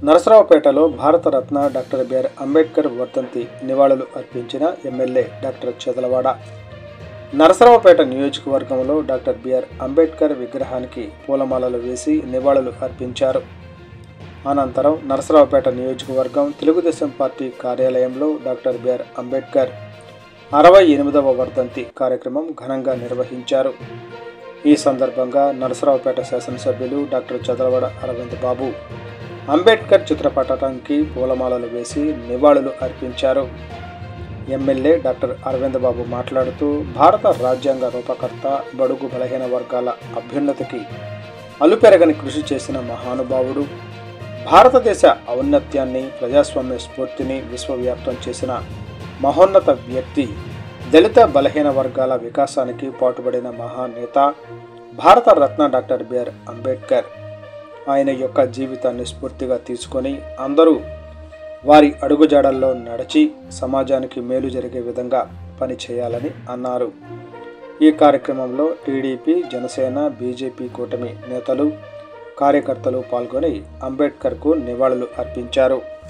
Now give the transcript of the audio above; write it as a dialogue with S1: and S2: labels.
S1: నరసరావుపేటలో Bharat Ratna doctor BR Ambedkar వర్ధంతి నివాళులు అర్పించిన ఎమ్మెల్యే డాక్టర్ చెదలవాడ నరసరావుపేట నియోజకవర్గంలో డాక్టర్ బిఆర్ అంబేద్కర్ విగ్రహానికి పూలమాలలు వేసి నివాళులు అర్పించారు అనంతరం నరసరావుపేట నియోజకవర్గం తెలుగుదేశం పార్టీ కార్యాలయంలో డాక్టర్ బిఆర్ అంబేద్కర్ అరవై ఎనిమిదవ వర్ధంతి కార్యక్రమం ఘనంగా నిర్వహించారు ఈ సందర్భంగా నరసరావుపేట శాసనసభ్యులు డాక్టర్ చదలవాడ అరవింద్ బాబు అంబేద్కర్ చిత్రపటానికి పూలమాలలు వేసి నివాళులు అర్పించారు ఎమ్మెల్యే డాక్టర్ అరవింద్ బాబు మాట్లాడుతూ భారత రాజ్యాంగ రూపకర్త బడుగు బలహీన వర్గాల అభ్యున్నతికి అలుపెరగని కృషి చేసిన మహానుభావుడు భారతదేశ ఔన్నత్యాన్ని ప్రజాస్వామ్య స్ఫూర్తిని విశ్వవ్యాప్తం చేసిన మహోన్నత వ్యక్తి దళిత బలహీన వర్గాల వికాసానికి పాటుపడిన మహానేత భారత రత్న డాక్టర్ బిఆర్ అంబేద్కర్ ఆయన యొక్క జీవితాన్ని స్ఫూర్తిగా తీసుకొని అందరూ వారి అడుగుజాడల్లో నడిచి సమాజానికి మేలు జరిగే విధంగా పనిచేయాలని అన్నారు ఈ కార్యక్రమంలో టీడీపీ జనసేన బీజేపీ కూటమి నేతలు కార్యకర్తలు పాల్గొని అంబేద్కర్కు నివాళులు అర్పించారు